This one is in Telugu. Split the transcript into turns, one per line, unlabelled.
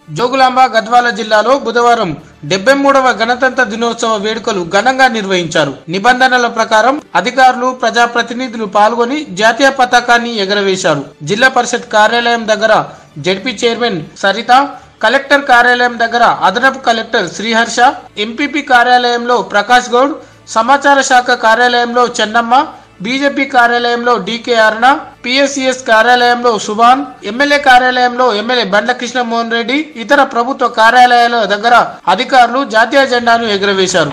జోగులాంబ గద్వాల జిల్లాలో బుధవారం డెబ్బై మూడవ గణతంత్ర దినోత్సవ వేడుకలు ఘనంగా నిర్వహించారు నిబంధనల ప్రకారం అధికారులు ప్రజాప్రతినిధులు పాల్గొని జాతీయ పతాకాన్ని ఎగరవేశారు జిల్లా పరిషత్ కార్యాలయం దగ్గర జడ్పీ చైర్మన్ సరిత కలెక్టర్ కార్యాలయం దగ్గర అదనపు కలెక్టర్ శ్రీహర్ష ఎంపీపీ కార్యాలయంలో ప్రకాష్ గౌడ్ సమాచార శాఖ కార్యాలయంలో చెన్నమ్మ బీజేపీ కార్యాలయంలో డీకే అరుణ పిఎస్సిఎస్ కార్యాలయంలో సుభాన్ ఎమ్మెల్యే కార్యాలయంలో ఎమ్మెల్యే బండ్ల కృష్ణమోహన్ రెడ్డి ఇతర ప్రభుత్వ కార్యాలయాల దగ్గర అధికారులు జాతీయ జెండాను ఎగురవేశారు